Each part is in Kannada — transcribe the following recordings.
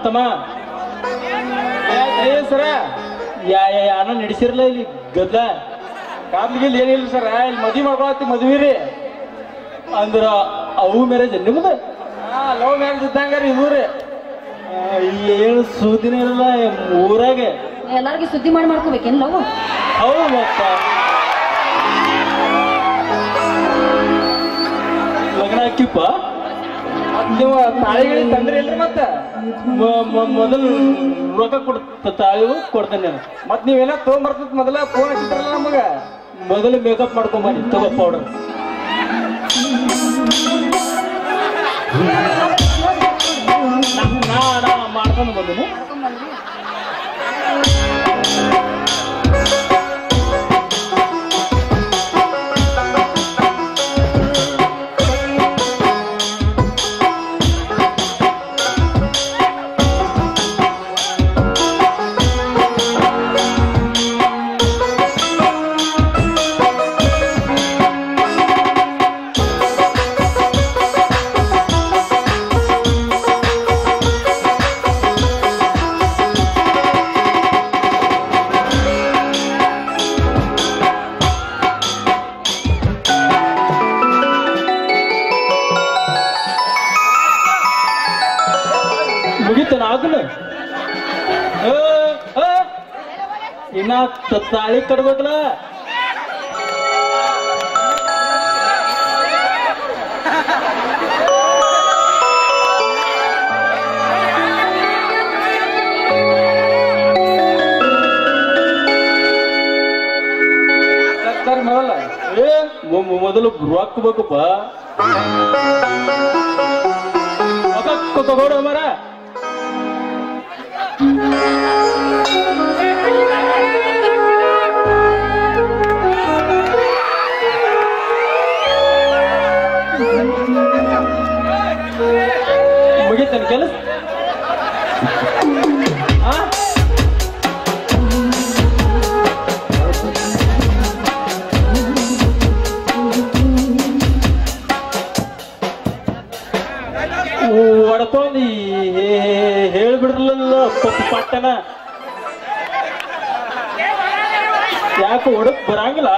ತಮ್ಮ ಏ ಸರ ಯಾ ಯಾ ಯಾನ ನಡೆಸಿರ್ಲ ಇಲ್ಲಿ ಗದ್ಲ ಕಾದ್ಲಿಗಿಲ್ ಏನಿಲ್ಲ ಸರ ಇಲ್ಲಿ ಮದ್ವಿ ಮಾಡ್ಕೊಳತ್ತಿ ಮದ್ವಿ ರೀ ಅಂದ್ರ ಅವು ಮ್ಯಾರೇಜ್ ನಿಮ್ದು ಹಾ ಲವ್ ಮ್ಯಾರೇಜ್ ಇದ್ದಂಗ ರೀ ಇದು ರೀ ಆ, ಏನು ಸುದ್ದಿನ ಇರಲ್ಲ ಊರಾಗ ಎಲ್ಲಾರ್ಗಿ ಸುದ್ದಿ ಮಾಡಿ ಮಾಡ್ಕೋಬೇಕೇನ್ ಲವ್ ಹೌದು ಮತ್ತ ಲಗ್ನ ಹಾಕಿಪ್ಪ ಮತ್ ನೀವು ತಾಳಿಗಿಳಿ ತಂದ್ರಿ ಇಲ್ರಿ ಮತ್ತ ಮ- ಮ- ಮೊದಲು ರೊಕ್ಕ ಕೊಡ್ತ ತಾಳಿ ಕೊಡ್ತೇನೆ ನಾನು ಮತ್ ನೀವೆಲ್ಲ ತೊಗೊಂಬರ್ತದ ಮೊದಲ ಫೋನ್ ಹಚ್ಚಿದ್ರಲ್ಲ ನಮಗ ಮೊದಲು ಮೇಕಪ್ ಮಾಡ್ಕೊಂಬನ್ನಿ ತಗೋ ಪೌಡರ್ ನಾ ನಾ ಮಾಡ್ಕೊಂಡು ಬಂದಿನಿ ಮುಗಿತನ ಆಗಲ್ಲ ಇನ್ನ ತ- ತಾಳಿ ಕಟ್ಬೇಕಲ್ಲ ಸರ್, ಸರ್ ಮೊದಲ ಏ ಮೊ- ಮೊ- ಮೊದಲು ರೊಕ್ಕ ಬೇಕಪ್ಪ ರೊಕ್ಕ ತಗೋಡು ಮರ ಮುಗಿತನ ಕೆಲಸ ಆ? ಹೊಡ್ಕೊಂಡು ಹೇಳ್ಬಿಡ್ರಲ್ಲ ಪಟ್ಟನ ಯಾಕೆ ಹೊಡಕ್ ಬರಂಗಿಲ್ಲ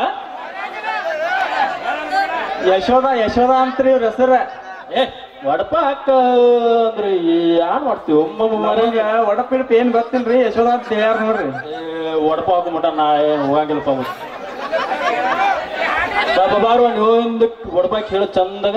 ಯಶೋದ ಯಶೋದ ಅಂತ್ರಿ ಇವ್ರ ಹೆಸರ ಏ ವಡಪ ಹಾಕ ಅಂದ್ರೆ ಯಾನ್ ಮಾಡ್ತೀವಿ ಒಮ್ಮೊಮ್ಮ ಮರ ಮರಗ ಒಡಪಿಡಪ್ ಏನ್ ಗೊತ್ತಿಲ್ರಿ ಯಶೋದ ಅಂತ ಹೇಳ್ಯಾರ ನೋಡ್ರಿ ವಡಪ ಹಾಕೊಂಬಿಟ್ಟ ನಾ ಏನ್ ಹೋಗಂಗಿಲ್ಲಪ್ಪ ಅವ್ನು. ಬಾ ಬಾ ಬಾರು ನೀವು ಒಂದು ವಡಪ ಹೇಳೋ ಚಂದಾಗ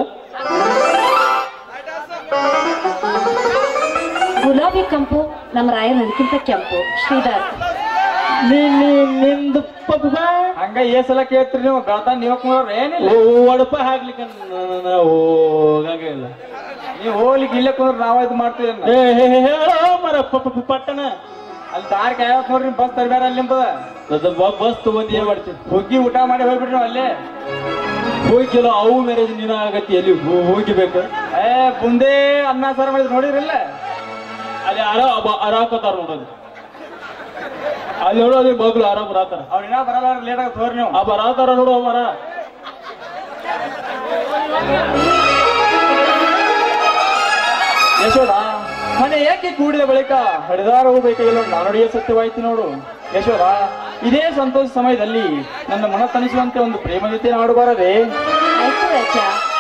ಗುಲಾಬಿ ಕಂಪು ನಮ್ಮ ರಾಯರ್ ನಡಕ್ಕಿಂತ ಕೆಂಪು ಶ್ರೀಧರ್ ನೀ ನೀ ನಿಂದು ಪಪ್ಪ ಬಾ ಹಂಗ ಏ ಸಲ ಕೇಳ್ತ್ರಿ ನೀವು ಗಾತ ನೀವ್ ಕುಂದ್ರ ಏನಿಲ್ಲ ವಡಪ ಹಾಕ್ಲಿಕ್ಕೆ ನಾವು ಹೋಗಂಗಿಲ್ಲ ನೀವ್ ಹೋಗ್ಲಿಕ್ಕೆ ಇಲ್ಲೇ ಕುಂದ್ರ ನಾವ ಇದು ಮಾಡ್ತೀವಿ ಏ ಹೇ ಹೇ ಹೇಳೋ ಮರ ಪ- ಪ- ಪ- ಪಟ್ಟಣ ಅಲ್ಲಿ ದಾರಿ ಕಾಯತ್ ನೋಡ್ರಿ ಬಸ್ ತರಬೇಡ ಅಲ್ಲಿ ನಿಂಬದ ಅದು ಬ- ಬಸ್ ತಗೊಂಡು ಏನ್ ಮಾಡ್ತೀನಿ ಹುಗ್ಗಿ ಊಟ ಮಾಡಿ ಹೋಗ್ಬಿಡ್ರಿ ನಾವ್ ಅಲ್ಲೇ ಹೋಗಿ ಕೆಲವು ಅವು ಮ್ಯಾರೇಜ್ ನೀನು ಆಗತ್ತಿ ಎಲ್ಲಿ ಹೋ- ಹೋಗಿಬೇಕು ಏ ಬುಂದೇ ಅನ್ನ ಸಾರ ಮಾಡಿದ್ ನೋಡಿದ್ರಿಲ್ಲ ಅಲ್ಲಿ ಅರ ಅರಾಕತ್ತಾರ ನೋಡೋದು ಅಲ್ಲಿ ನೋಡೋದು ಮಗ್ಳು ಆರಾಮ್ ಬರಾತಾರ ಅವ್ರ ಇನ್ನ ಬರಲ್ಲ ಲೇಟ್ ಆಗತ್ ಹೋಗ್ರಿ ನೀವು ಆ ಬರಾತಾರ ನೋಡು ಮರ ಯಶೋದ ಮನೆ ಏಕೆ ಕೂಡಿದ ಬಳಿಕ ಹರಿದಾರ ಹೋಗಬೇಕಾಗಿಲ್ಲ ನಾನಡಿಯ ಸತ್ಯವಾಯ್ತು ನೋಡು ಯಶೋದ ಇದೇ ಸಂತೋಷ ಸಮಯದಲ್ಲಿ ನನ್ನ ಮನ ತಣಿಸುವಂತೆ ಒಂದು ಪ್ರೇಮ ಜೊತೆ ಆಡಬಾರದೆ ಆಯ್ತು ರಾಜ